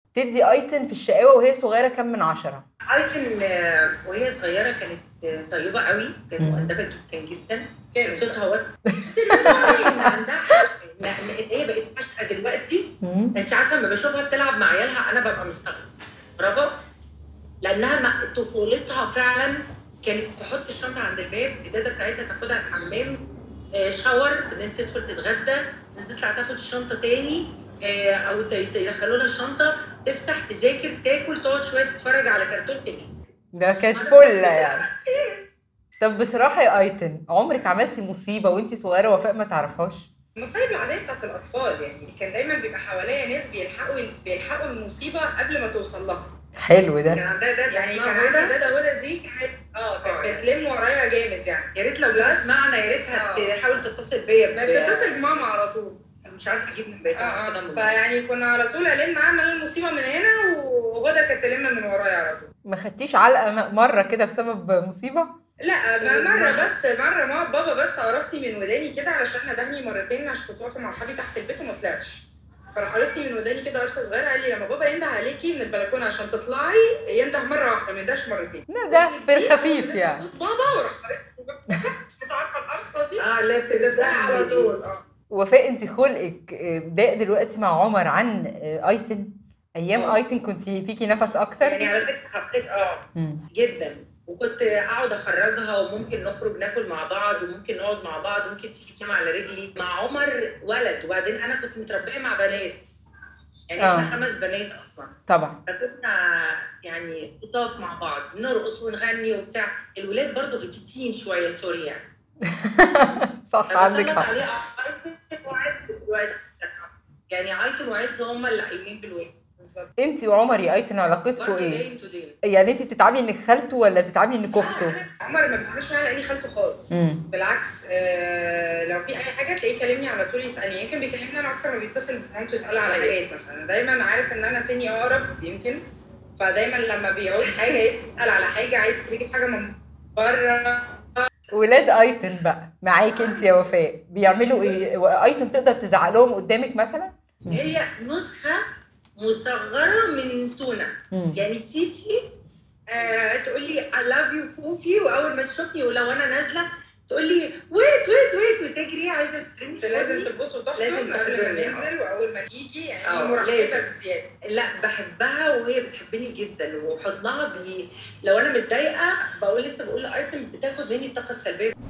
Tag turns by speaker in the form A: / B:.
A: تدي ايتن في الشقاوه وهي صغيره كام من عشرة
B: ايتن آه، وهي صغيره كانت آه، طيبه قوي كانت
A: مم.
B: مؤدبه جدا جدا
C: كانت.
B: صوتها وط ان عندها حق إن- إن هي بقت عاشقه دلوقتي انت عارفه لما بشوفها بتلعب مع عيالها انا ببقى مستغربه لانها مع- طفولتها فعلا كانت تحط الشنطه عند الباب الداده بتاعتها تاخدها الحمام آه، شاور بعدين تدخل تتغدى بعدين تطلع تاخد الشنطه تاني آه، او ت- يدخلوا لها الشنطه تفتح تذاكر تاكل تقعد شويه تتفرج على كرتون تاني
A: ده كانت فله يعني طب بصراحه يا ايتن عمرك عملتي مصيبه وانتي صغيره وفاء ما تعرفهاش
C: المصايب العاديه بتاعت الاطفال يعني كان دايما بيبقى حواليا ناس بيلحقوا بيلحقوا المصيبه قبل ما توصل لها
A: حلو ده
B: كان عندها داده
C: يعني كان
B: اسمها
C: عندي
B: هدى
C: دادا هدى دي كانت اه
B: آه.
C: كانت بتلم ورايا جامد يعني
B: يا ريت لو
C: بس-
B: بتسمعنا يا ريتها
C: آه.
B: تحاول تتصل بيا
C: ما
B: ب-
C: بتتصل بماما على طول
B: مش عارفه اجيب من بيتها
C: اه
B: آخدها
C: اه
B: من
C: فيعني كنا على طول الم اعمل المصيبه من هنا وهدى كانت تلم من ورايا على طول
A: ما خدتيش علقه م- مره كده بسبب مصيبه
C: لا ما مره بس مره ما بابا بس قرصني من وداني كده علشان ندهني مرتين عشان كنت واقفه مع اصحابي تحت البيت وما طلعتش فراح قرصني من وداني كده قرصه صغيره قال لي لما بابا ينده عليكي من البلكونه عشان تطلعي ينده مره واحده ما يندهش مرتين
A: لا ده في الخفيف يعني
C: صوت بابا وراح قرصني انت عارفه القرصه دي
B: اه لا
C: لا
B: بتبقى
C: على طول اه
A: وفاء انت خلقك آه، ضاق دلوقتي مع عمر عن آه، ايتن ايام
B: آه.
A: ايتن كنت فيكي نفس اكتر
B: يعني على فكره حبيت اه
A: مم.
B: جدا وكنت اقعد اخرجها وممكن نخرج ناكل مع بعض وممكن نقعد مع بعض وممكن تيجي تنام على رجلي مع عمر ولد وبعدين انا كنت متربيه مع بنات يعني
A: آه.
B: احنا خمس بنات اصلا
A: طبعا
B: فكنا يعني نطاف مع بعض نرقص ونغني وبتاع الولاد برضو غتتين شويه سوري يعني
A: صح عندك
B: فبسلط
A: حق
B: عليه ايتن وعز دلوقتي بصراحة. يعني ايتن وعز هم اللي قايمين بالواجب
A: انت وعمر يا ايتن علاقتكم
B: برضه
A: ايه
B: دايم تو دايم
A: يعني انت بتتعاملي انك خالته ولا بتتعاملي انك اخته
C: عمر ما بيعملش معايا لاني خالته خالص
A: مم.
C: بالعكس آه لو في اي حاجه تلاقيه يكلمني على طول يسالني يمكن بيكلمني انا اكتر ما بيتصل بمامته يساله على حاجات مثلا دايما عارف ان انا سني اقرب يمكن فدايما لما بيعوز حاجه يسال على حاجه عايز يجيب حاجه من بره
A: ولاد ايتن بقى معاك انت يا وفاء بيعملوا ايه ايتن تقدر تزعق لهم قدامك مثلا
B: هي نسخه مصغره من تونه
A: مم.
B: يعني تيتي آه تقول لي I love you فوفي واول ما تشوفني ولو انا نازله تقول لي ويت ويت ويت وتجري عايزه ترمي
C: انت لازم
B: فوقي.
C: تبصوا تحت
B: لازم
C: قبل ما
B: تاخدوني، اه.
C: ننزل واول ما نيجي يعني
B: اه،
C: مرحبه
B: لازم.
C: بزياده
B: لا بحبها وهي بتحبني جدا وحضنها بي... لو انا متضايقه بقول لسه بقول لايتم بتاخد مني الطاقه السلبيه